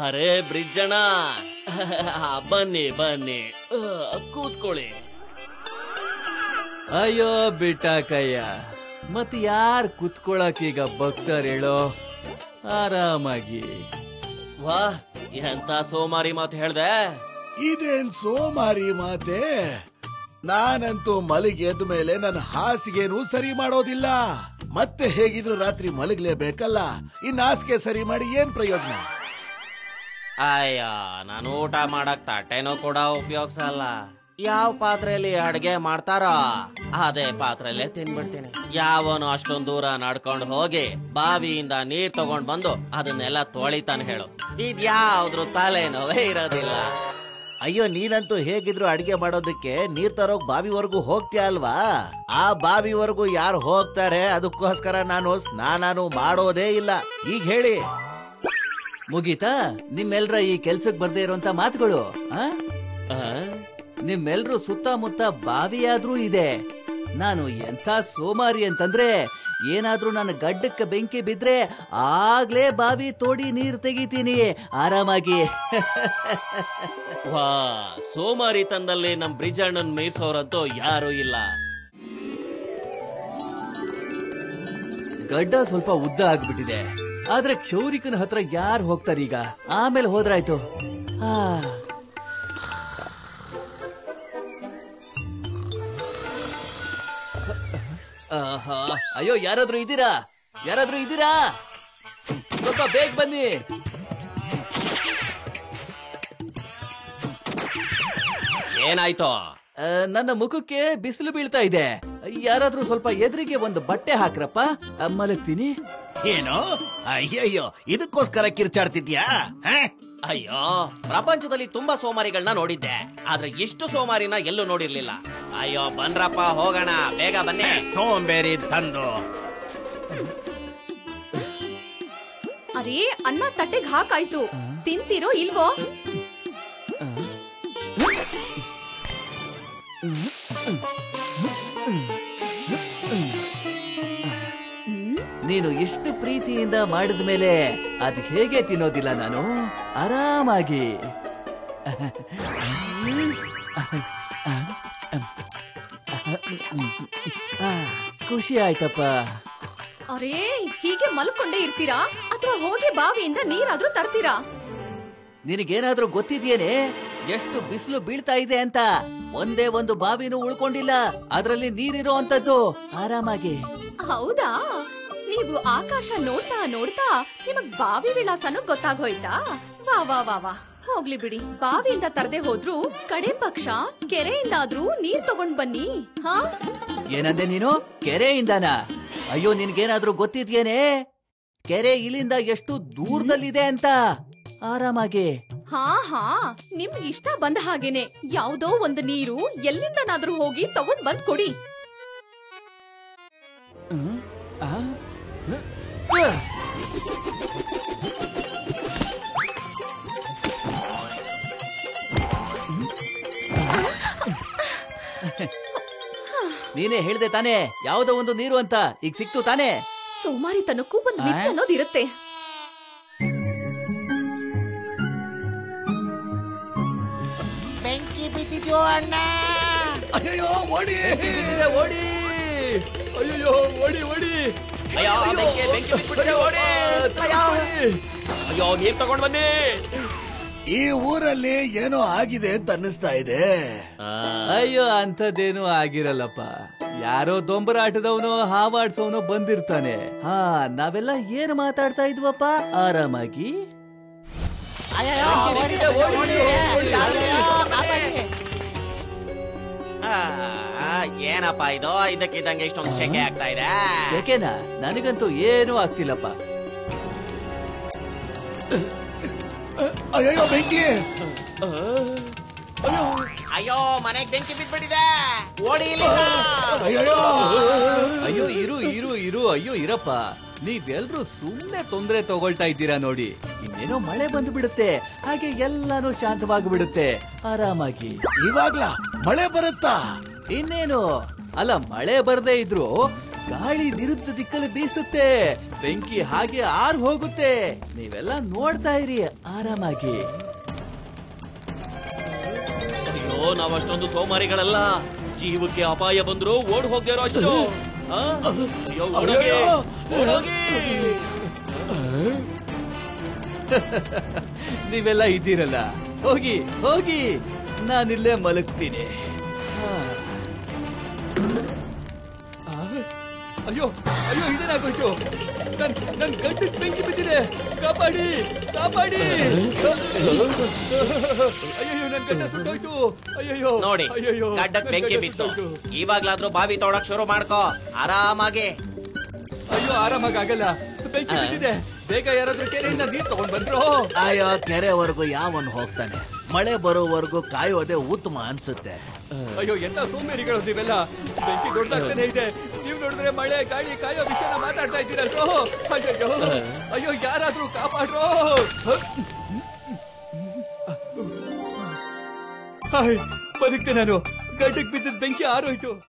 ಅರೆ ಬ್ರಿಡ್ಜಣ್ಣ ಬನ್ನಿ ಬನ್ನಿ ಆ, ಕೂತ್ಕೊಳ್ಳಿ ಅಯ್ಯೋ ಬಿಟ್ಟಾಕಯ್ಯ ಮತ್ ಯಾರ್ ಕುತ್ಕೊಳಕ್ ಈಗ ಭಕ್ತರ್ ಹೇಳೋ ಆರಾಮಾಗಿ ವಾ ಎಂತ ಸೋಮಾರಿ ಮಾತು ಹೇಳ್ದೆ ಇದೇನ್ ಸೋಮಾರಿ ಮಾತೆ ನಾನಂತೂ ಮಲಗಿ ಎದ್ದ ಮೇಲೆ ನನ್ನ ಹಾಸಿಗೆನೂ ಸರಿ ಮಾಡೋದಿಲ್ಲ ಮತ್ತೆ ಹೇಗಿದ್ರು ರಾತ್ರಿ ಮಲಗ್ಲೇಬೇಕಲ್ಲ ಇನ್ ಹಾಸಿಗೆ ಸರಿ ಮಾಡಿ ಏನ್ ಪ್ರಯೋಜನ ಅಯ್ಯ ನಾನು ಊಟ ಮಾಡಕ್ ತಟ್ಟೆನೂ ಕೂಡ ಉಪಯೋಗಿಸಲ್ಲ ಯಾವ ಪಾತ್ರೆಯಲ್ಲಿ ಅಡ್ಗೆ ಮಾಡ್ತಾರೋ ಅದೇ ಪಾತ್ರೆಯಲ್ಲೇ ತಿನ್ಬಿಡ್ತೀನಿ ಯಾವನು ಅಷ್ಟೊಂದ್ ದೂರ ನಡ್ಕೊಂಡು ಹೋಗಿ ಬಾವಿಯಿಂದ ನೀರ್ ತಗೊಂಡ್ ಬಂದು ಅದನ್ನೆಲ್ಲ ತೊಳಿತಾನೆ ಹೇಳು ಇದ್ಯಾವ್ದ್ರ ತಲೆನೋವೇ ಇರೋದಿಲ್ಲ ಅಯ್ಯೋ ನೀನಂತೂ ಹೇಗಿದ್ರು ಅಡಿಗೆ ಮಾಡೋದಕ್ಕೆ ನೀರ್ ತರೋಕ್ ಬಾವಿವರೆಗೂ ಹೋಗ್ತೀಯ ಅಲ್ವಾ ಆ ಬಾವಿವರೆಗೂ ಯಾರು ಹೋಗ್ತಾರೆ ಅದಕ್ಕೋಸ್ಕರ ನಾನು ಸ್ನಾನಾನು ಮಾಡೋದೇ ಇಲ್ಲ ಈಗ ಹೇಳಿ ಮುಗೀತಾ ನಿಮ್ಮೆಲ್ರ ಈ ಕೆಲ್ಸಕ್ ಬರ್ದೇ ಇರುವಂತ ಮಾತುಗಳು ಆ? ಆ? ನಿಮ್ಮೆಲ್ರೂ ಸುತ್ತಮುತ್ತ ಬಾವಿಯಾದ್ರೂ ಇದೆ ನಾನು ಎಂಥ ಸೋಮಾರಿ ಅಂತಂದ್ರೆ ಏನಾದ್ರೂ ನನ್ನ ಗಡ್ಡಕ್ಕೆ ಬೆಂಕಿ ಬಿದ್ರೆ ಆಗ್ಲೇ ಬಾವಿ ತೋಡಿ ನೀರ್ ತೆಗಿತೀನಿ ಆರಾಮಾಗಿ ವಾ ಸೋಮಾರಿ ತಂದಲ್ಲಿ ನಮ್ ಬ್ರಿಡ್ಜ್ ಅಣ್ಣನ್ ಮೀರ್ಸೋರಂತೂ ಯಾರು ಇಲ್ಲ ಗಡ್ಡ ಸ್ವಲ್ಪ ಉದ್ದ ಆಗ್ಬಿಟ್ಟಿದೆ ಆದ್ರೆ ಕ್ಷೌರಿಕನ ಹತ್ರ ಯಾರು ಹೋಗ್ತಾರೀಗ ಆಮೇಲೆ ಹೋದ್ರಾಯ್ತು ಆ ಆಹಾ, ಅಯ್ಯೋ ಯಾರಾದ್ರೂ ಇದ್ದೀರಾ ಯಾರಾದ್ರೂ ಇದ್ದೀರಾ ಸ್ವಲ್ಪ ಬೇಗ ಬನ್ನಿ ಏನಾಯ್ತು ಆ, ನನ್ನ ಮುಖಕ್ಕೆ ಬಿಸಿಲು ಬೀಳ್ತಾ ಇದೆ ಯಾರಾದ್ರೂ ಸ್ವಲ್ಪ ಎದುರಿಗೆ ಒಂದು ಬಟ್ಟೆ ಹಾಕ್ರಪ್ಪ ಆ, ಮಲಗ್ತೀನಿ ಏನು ಅಯ್ಯಯ್ಯೋ ಇದಕ್ಕೋಸ್ಕರ ಕಿರ್ಚಾಡ್ತಿದ್ಯಾ ಹ? ಅಯ್ಯೋ ಪ್ರಪಂಚದಲ್ಲಿ ತುಂಬಾ ಸೋಮಾರಿಗಳನ್ನ ನೋಡಿದ್ದೆ ಆದ್ರೆ ಇಷ್ಟು ಸೋಮಾರಿನ ಎಲ್ಲೂ ನೋಡಿರ್ಲಿಲ್ಲ ಅಯ್ಯೋ ಬನ್ರಪ್ಪ ಹೋಗೋಣ ಬೇಗ ಬನ್ನಿ ಸೋಂಬೇರಿ ತಂದು ಅರೇ ಅನ್ನ ತಟ್ಟೆಗ್ ಹಾಕಾಯ್ತು ತಿಂತೀರೋ ಇಲ್ವೋ ನೀನು ಇಷ್ಟು ಪ್ರೀತಿಯಿಂದ ಮಾಡಿದ ಮೇಲೆ ಅದು ಹೇಗೆ ತಿನ್ನೋದಿಲ್ಲ ನಾನು ಆರಾಮಾಗಿ ಆ, ಖುಷಿ ಆಯ್ತಪ್ಪ ಅರೇ ಹೀಗೆ ಮಲ್ಕೊಂಡೇ ಇರ್ತೀರಾ ಅಥವಾ ಹೋಗಿ ಬಾವಿಯಿಂದ ನೀರಾದ್ರೂ ತರ್ತೀರಾ ನಿನಗೇನಾದ್ರೂ ಗೊತ್ತಿದ್ಯೇನೆ ಎಷ್ಟು ಬಿಸಿಲು ಬೀಳ್ತಾ ಇದೆ ಅಂತ ಒಂದೇ ಒಂದು ಬಾವಿನೂ ಉಳ್ಕೊಂಡಿಲ್ಲ ಅದ್ರಲ್ಲಿ ನೀರಿರೋ ಅಂತದ್ದು ಆರಾಮಾಗಿ ಹೌದಾ ನೀವು ಆಕಾಶ ನೋಡ್ತಾ ನೋಡ್ತಾ ನಿಮಗ್ ಬಾವಿ ವಿಳಾಸನೂ ಗೊತ್ತಾಗೋಯ್ತಾ ವಾ ವಾ ವಾ ವಾ ಹೋಗ್ಲಿ ಬಿಡಿ ಬಾವಿಯಿಂದ ತರದೆ ಹೋದ್ರು ಕಡೆ ಪಕ್ಷ ಕೆರೆಯಿಂದಾದ್ರೂ ನೀರ್ ತಗೊಂಡ್ ಬನ್ನಿ ಹಾ ಏನಂದೆ ನೀನು ಕೆರೆಯಿಂದನ ಅಯ್ಯೋ ನಿನ್ಗೇನಾದ್ರೂ ಗೊತ್ತಿದ್ಯೇನೆ ಕೆರೆ ಇಲ್ಲಿಂದ ಎಷ್ಟು ದೂರದಲ್ಲಿದೆ ಅಂತ ಆರಾಮಾಗಿ ಹಾ ಹಾ ನಿಮ್ಗೆ ಇಷ್ಟ ಬಂದ ಹಾಗೇನೆ ಯಾವ್ದೋ ಒಂದು ನೀರು ಎಲ್ಲಿಂದನಾದ್ರೂ ಹೋಗಿ ತಗೊಂಡ್ ಬಂದ್ ಕೊಡಿ ಹ್ಮ್? ಆ? ಹ? ಆ! ನೀನೇ ಹೇಳ್ದೆ ತಾನೇ ಯಾವ್ದೋ ಒಂದು ನೀರು ಅಂತ ಈಗ ಸಿಕ್ತು ತಾನೇ ಸೋಮಾರಿತನಕ್ಕೂ ಒಂದ್ ಮಿತಿ ಆ? ಅನ್ನೋದಿರುತ್ತೆ ಬೆಂಕಿ ಬಿದ್ದಿದ್ಯೋ ಅಣ್ಣ ಅಯ್ಯೋ ಓಡಿ ಬಿದ್ದಿದೆ, ಓಡಿ ಅಯ್ಯೋ ಓಡಿ ಓಡಿ ಅಯ್ಯೋ ಬೆಂಕಿ ಬೆಂಕಿ ಬಿಟ್ಬಿಟ್ಟಿದೆ, ಓಡಿ ಅಯ್ಯೋ. ಅಯ್ಯೋ ನೀರ್ ತಗೊಂಡ್ ಬನ್ನಿ ಈ ಊರಲ್ಲಿ ಏನೋ ಆಗಿದೆ ಅಂತ ಅನ್ನಿಸ್ತಾ ಇದೆ ಅಯ್ಯೋ ಅಂಥದ್ದೇನೂ ಆಗಿರಲ್ಲಪ್ಪ ಯಾರೋ ದೊಂಬರಾಟದವನೋ ಹಾವಾಡ್ಸೋನೋ ಬಂದಿರ್ತಾನೆ ಹಾ ನಾವೆಲ್ಲ ಏನು ಮಾತಾಡ್ತಾ ಇದ್ವಪ್ಪ ಆರಾಮಾಗಿ ಆ, ಏನಪ್ಪ ಇದು ಇದಕ್ಕಿದ್ದಂಗೆ ಇಷ್ಟೊಂದು ಶೆಕೆ ಆಗ್ತಾ ಇದೆ ಯಾಕೆನಾ ನನಗಂತೂ ಏನೂ ಆಗ್ತಿಲ್ಲಪ್ಪ ಅಯ್ಯೋ ಬೆಂಕಿ ಅಯ್ಯೋ ಮನೆಗ್ ಬೆಂಕಿ ಬಿದ್ಬಿಟ್ಟಿದೆ ಓಡಿ ಇಲ್ಲಿಂದ. ಅಯ್ಯೋ ಅಯ್ಯೋ ಇರು ಇರು ಇರು ಅಯ್ಯೋ ಇರಪ್ಪ ನೀವೆಲ್ರೂ ಸುಮ್ನೆ ತೊಂದ್ರೆ ತಗೊಳ್ತಾ ಇದ್ದೀರಾ ನೋಡಿ ಇನ್ನೇನೋ ಮಳೆ ಬಂದು ಬಿಡುತ್ತೆ ಹಾಗೆ ಎಲ್ಲಾನು ಶಾಂತವಾಗಿ ಬಿಡುತ್ತೆ ಆರಾಮಾಗಿ ಇವಾಗ್ಲ ಮಳೆ ಬರುತ್ತಾ ಇನ್ನೇನು ಅಲ್ಲ ಮಳೆ ಬರ್ದೇ ಇದ್ರು ಗಾಳಿ ವಿರುದ್ಧ ದಿಕ್ಕಲ್ಲಿ ಬೀಸುತ್ತೆ ಬೆಂಕಿ ಹಾಗೆ ಆರ್ ಹೋಗುತ್ತೆ ನೀವೆಲ್ಲ ನೋಡ್ತಾ ಇರಿ ಆರಾಮಾಗಿ ಅಯ್ಯೋ ನಾವಷ್ಟೊಂದು ಸೋಮಾರಿಗಳಲ್ಲ ಜೀವಕ್ಕೆ ಅಪಾಯ ಬಂದ್ರು ಓಡ್ ಹೋಗ್ದೇ ಇರೋ ಅಷ್ಟು ಆ? ಅಯ್ಯೋ ಓಡೋಗಿ ಓಡೋಗಿ ನೀವೆಲ್ಲ ಇದ್ದೀರಲ್ಲ ಹೋಗಿ ಹೋಗಿ ನಾನಿಲ್ಲೇ ಮಲಗ್ತೀನಿ ಹಾ. ಆ, ಅಯ್ಯೋ ಅಯ್ಯೋ ಇದೇನಾಗೋಯ್ತು ನನ್ ನನ್ ಗಂಟಕ್ಕೆ ಬೆಂಕಿ ಬಿದ್ದಿದೆ ಕಾಪಾಡಿ ಕಾಪಾಡಿ ಅಯ್ಯೋ ನನ್ ಗಂಡ ಸುಟ್ಟೋಯ್ತು ಅಯ್ಯೋ ನೋಡಿ ಅಯ್ಯೋ ಗಡ್ಡಕ್ ಬೆಂಕಿ ಬಿತ್ತು ಇವಾಗ್ಲಾದ್ರೂ ಬಾವಿ ತೋಡಕ್ ಶುರು ಮಾಡ್ಕೋ ಆರಾಮಾಗಿ ಅಯ್ಯೋ ಆರಾಮಾಗಿ ಆಗಲ್ಲ ಬೆಂಕಿ ಬಿದ್ದಿದೆ ಬೇಗ ಯಾರಾದ್ರೂ ಕೆರೆಯಿಂದ ನೀರ್ ತಗೊಂಡ್ ಬಂದ್ರು ಅಯ್ಯೋ ಕೆರೆವರೆಗೂ ಯಾವನ್ ಹೋಗ್ತಾನೆ ಮಳೆ ಬರೋವರೆಗೂ ಕಾಯೋದೇ ಉತ್ತಮ ಅನ್ಸುತ್ತೆ ಅಯ್ಯೋ ಎಂತ ಸೋಂಬೇರಿಗಳು ನೀವೆಲ್ಲ ಬೆಂಕಿ ದೊಡ್ಡದಾಗ್ತಾನೆ ಇದೆ ನೀವು ನೋಡಿದ್ರೆ ಮಳೆ ಗಾಳಿ ಕಾಯೋ ವಿಷಯನ ಮಾತಾಡ್ತಾ ಇದ್ದೀರಲ್ರೋ ಅಯ್ಯೋ ಅಯ್ಯೋ ಯಾರಾದ್ರೂ ಕಾಪಾಡ್ರೋ ಹಾಯ್, ಬದುಕ್ತೆ ನಾನು ಗಡ್ಡಕ್ ಬಿದ್ದಿದ್ ಬೆಂಕಿ ಆರೋಯ್ತು